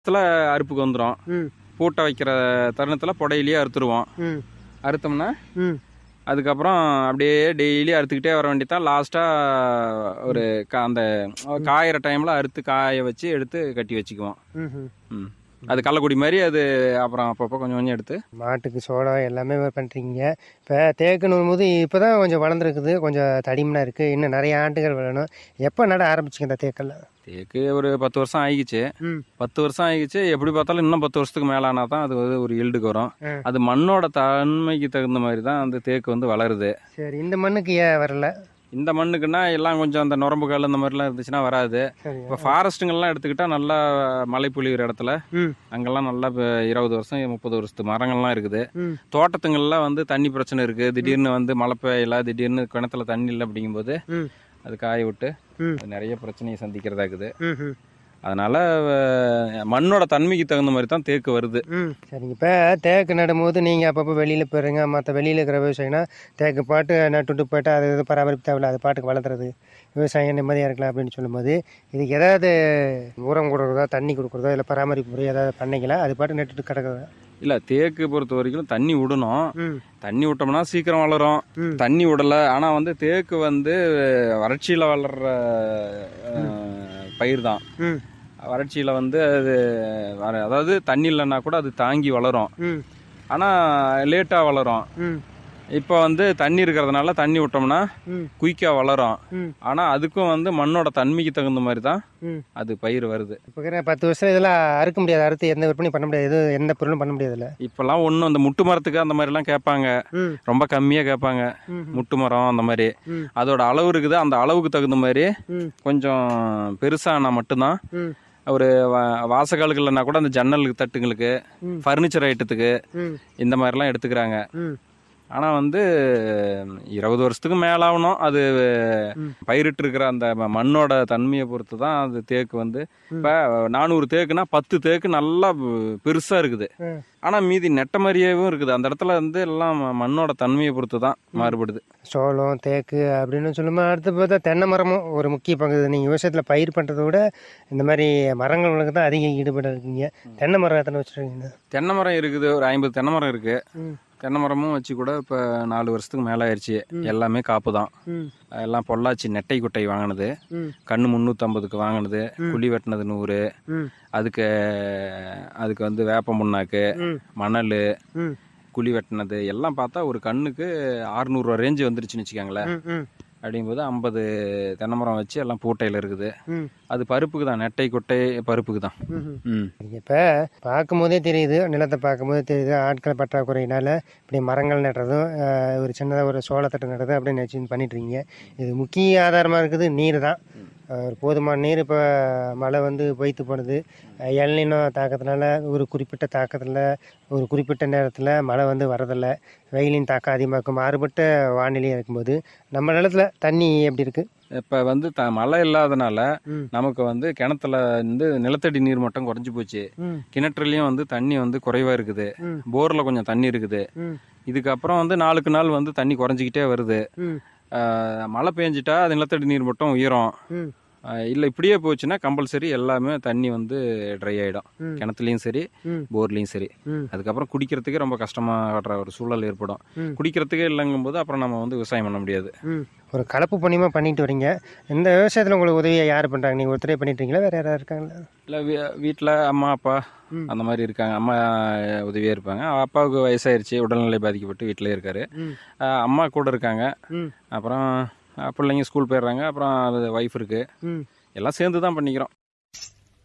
இடத்துல அறுப்புக்கு வந்துடும் ம் பூட்டை வைக்கிற தருணத்தில் புடையிலேயே அறுத்துருவோம் ம் அறுத்தோம்னா ம் அதுக்கப்புறம் அப்படியே டெய்லி அறுத்துக்கிட்டே வர வேண்டியதான் லாஸ்ட்டாக ஒரு கா- அந்த காயிற டைமில் அறுத்து காய வச்சு எடுத்து கட்டி வச்சுக்குவோம் ம் ம் ம் அது கள்ளக்குடி மாதிரி அது அப்புறம் அப்பப்போ கொஞ்சம் கொஞ்சம் எடுத்து மாட்டுக்கு சோளம் எல்லாமே பண்ணுறீங்க இப்போ தேக்கணும் போது இப்போ தான் கொஞ்சம் வளர்ந்துருக்குது கொஞ்சம் தடிமனாக இருக்குது இன்னும் நிறைய ஆண்டுகள் வளரணும் எப்போ நட ஆரம்பிச்சிங்க இந்த தேக்கெல்லாம் தேக்கு ஒரு பத்து வருஷம் ஆகிக்குச்சு ம் பத்து வருஷம் ஆகிக்குச்சு எப்படி பார்த்தாலும் இன்னும் பத்து வருஷத்துக்கு மேலே ஆனால் தான் அது வந்து ஒரு ஈல்டுக்கு வரும் ஆ. அது மண்ணோட தன்மைக்கு தகுந்த மாதிரி தான் அந்த தேக்கு வந்து வளருது சரி இந்த மண்ணுக்கு ஏன் வரல இந்த மண்ணுக்குன்னா எல்லாம் கொஞ்சம் அந்த நுரம்புகள் இந்த மாதிரிலாம் இருந்துச்சுன்னா வராது சரி இப்போ ஃபாரஸ்ட்டுங்கள்லாம் எடுத்துக்கிட்டா நல்லா மழை பொழிகிற இடத்துல ம் அங்கெல்லாம் நல்லா இப்போ இருபது வருஷம் முப்பது வருஷத்து மரங்கள்லாம் இருக்குது ம் தோட்டத்துங்கள்லாம் வந்து தண்ணி பிரச்சனை இருக்குது திடீர்னு வந்து மழை பெய்யல திடீர்னு கிணத்துல தண்ணி இல்லை அப்படிங்கும்போது ம் அது காய விட்டு ம் அது நிறைய பிரச்சனையை சந்திக்கிறதா இருக்குது ம் ம் அதனால அஹ், மண்ணோட தன்மைக்கு தகுந்த மாதிரி தான் தேக்கு வருது ம் சரிங்க இப்போ தேக்கு நடும்போது நீங்கள் அப்பப்போ வெளியில் போயிருங்க மற்ற வெளியில் இருக்கிற விவசாயினா தேக்கு பாட்டு நட்டுட்டு போயிட்டு அது இது பராமரிப்பு தேவையில்ல அது பாட்டுக்கு வளர்த்துறது விவசாயம் நிம்மதியாக இருக்கலாம் அப்படின்னு சொல்லும்போது இதுக்கு ஏதாவது உரம் கொடுக்குறதோ தண்ணி கொடுக்குறதோ இல்லை பராமரிப்பு முறை ஏதாவது பண்ணீங்களா அது பாட்டு நட்டுட்டு கிடக்குதா இல்லை தேக்கு பொறுத்த வரைக்கும் தண்ணி விடணும் ம் தண்ணி விட்டோம்னா சீக்கிரம் வளரும் ம் தண்ணி விடல ஆனால் வந்து தேக்கு வந்து வறட்சியில் வளர்ற அஹ், பயிர் தான் ம் வறட்சியில் வந்து அது வர- அதாவது தண்ணி இல்லைன்னா கூட அது தாங்கி வளரும் ம் ஆனால் லேட்டாக வளரும் ம் இப்போ வந்து தண்ணி இருக்கிறதுனால தண்ணி விட்டோம்னா ம் குயிக்காக வளரும் ம் ஆனால் அதுக்கும் வந்து மண்ணோட தன்மைக்கு தகுந்த மாதிரி தான் ம் அது பயிர் வருது இப்போ இருக்கிற பத்து வருஷம் இதெல்லாம் அறுக்க முடியாது அறுத்து எந்த விற்பனையும் பண்ண முடியாது எதுவும் எந்த பொருளும் பண்ண முடியாதுல்ல இப்போல்லாம் ஒன்றும் அந்த முட்டு மரத்துக்கு அந்த மாதிரிலாம் கேட்பாங்க ம் ரொம்ப கம்மியாக கேட்பாங்க ம் முட்டு மரம் அந்த மாதிரி ம் அதோட அளவு இருக்குது அந்த அளவுக்கு தகுந்த மாதிரி ம் கொஞ்சம் பெருசானா மட்டும்தான் ம் ஒரு வா- வாசகாலுக்கு இல்லைன்னா கூட அந்த ஜன்னலுக்கு தட்டுங்களுக்கு ம். ஃபர்னிச்சர் ஐட்டத்துக்கு ம் இந்த மாதிரிலாம் எடுத்துக்கிறாங்க ம் ஆனால் வந்து இருபது வருஷத்துக்கு மேலாகணும் அது ம். பயிரிட்டு இருக்கிற அந்த ம- மண்ணோட தன்மையை பொறுத்து தான் அது தேக்கு வந்து இப்போ நானூறு தேக்குனா பத்து தேக்கு நல்லா பெருசாக இருக்குது ம் ஆனால் மீதி நெட்ட மாதிரியாவும் இருக்குது அந்த இடத்துல வந்து எல்லாம் ம- மண்ணோட தன்மையை பொறுத்து தான் மாறுபடுது சோளம் தேக்கு அப்படின்னு சொல்லும்போது அடுத்து பார்த்தா தென்னை மரமும் ஒரு முக்கிய பங்கு நீங்கள் விவசாயத்தில் பயிர் பண்ணுறத விட இந்த மாதிரி மரங்களுக்கு தான் அதிக ஈடுபாடு இருக்கீங்க தென்னை மரம் எத்தனை வச்சுருக்கீங்க தென்னை மரம் இருக்குது ஒரு ஐம்பது தென்னை மரம் இருக்குது ம் தென்னை மரமும் வச்சு கூட இப்போ நாலு வருஷத்துக்கு மேலே ஆயிடுச்சு எல்லாமே காப்பு தான் ம் எல்லாம் பொள்ளாச்சி நெட்டை குட்டை வாங்கினது ம் கண்ணு முந்நூற்றம்பதுக்கு வாங்கினது குழி வெட்டினது நூறு ம் அதுக்கு அதுக்கு வந்து வேப்ப முன்னாக்கு ம் மணல் ம் குழி வெட்டினது எல்லாம் பார்த்தா ஒரு கண்ணுக்கு ஆறுநூறுவா ரேஞ்சு வந்துருச்சுன்னு வச்சுக்கோங்களேன் ம் ம் அப்படிங்கும்போது ஐம்பது தென்னை மரம் வச்சு எல்லாம் பூட்டையில் இருக்குது ம் அது பருப்புக்கு தான் நெட்டை குட்டை பருப்புக்கு தான் ம் ம் இப்போ பார்க்கும்போதே தெரியுது நிலத்தை பார்க்கும்போதே தெரியுது ஆட்கள் பற்றாக்குறையினால இப்படி மரங்கள் நடுறதும் ஆஹ், ஒரு சின்னதாக ஒரு சோளத்தட்டு நடுறது அப்படின்னு நினச்சி பண்ணிட்டு இருக்கீங்க இது முக்கிய ஆதாரமாக இருக்குது நீர் தான் ஆஹ், ஒரு போதுமான நீர் இப்போ மழை வந்து பொய்த்து போனது எல்னினோ தாக்கத்தினால ஒரு குறிப்பிட்ட தாக்கத்தில் ஒரு குறிப்பிட்ட நேரத்தில் மழை வந்து வரதில்லை வெயிலின் தாக்கம் அதிகமாக்கும் மாறுபட்ட வானிலையும் இருக்கும்போது நம்ம நிலத்துல தண்ணி எப்படி இருக்குது இப்போ வந்து த மழை இல்லாதனால ம் நமக்கு வந்து கிணத்துல வந்து நிலத்தடி நீர் மட்டம் குறைஞ்சி போச்சு ம் கிணற்றுலையும் வந்து தண்ணி வந்து குறைவாக இருக்குது ம் போரில் கொஞ்சம் தண்ணி இருக்குது ம் இதுக்கப்புறம் வந்து நாளுக்கு நாள் வந்து தண்ணி குறைஞ்சிக்கிட்டே வருது ம் ஆஹ் மழை பெஞ்சிட்டா அது நிலத்தடி நீர் மட்டம் உயரும் ம் இல்லை இப்படியே போச்சுன்னா கம்பல்சரி எல்லாமே தண்ணி வந்து ட்ரை ஆகிடும் ம். கிணத்துலையும் சரி ம் போர்லேயும் சரி ம் அதுக்கப்புறம் குடிக்கிறதுக்கே ரொம்ப கஷ்டமாகற ஒரு சூழல் ஏற்படும் ம். குடிக்கிறதுக்கே இல்லைங்கும்போது அப்புறம் நம்ம வந்து விவசாயம் பண்ண முடியாது ம் ஒரு கலப்பு பணியுமா பண்ணிட்டு வரீங்க இந்த விவசாயத்தில் உங்களுக்கு உதவியை யார் பண்ணுறாங்க நீங்கள் ஒருத்தரே பண்ணிட்டு இருக்கீங்களா வேறு யாராவது இருக்காங்களா இல்லை வீட்டில் அம்மா அப்பா ம். அந்த மாதிரி இருக்காங்க அம்மா உதவியாக இருப்பாங்க அப்பாவுக்கு வயசாயிருச்சு உடல்நிலை பாதிக்கப்பட்டு வீட்டிலே இருக்காரு ம் ஆஹ் அம்மா கூட இருக்காங்க ம் அப்புறம் பிள்ளைங்க ஸ்கூல் போயிடுறாங்க அப்புறம் அது ஒய்ஃப் இருக்குது ம் எல்லாம் சேர்ந்து தான் பண்ணிக்கிறோம்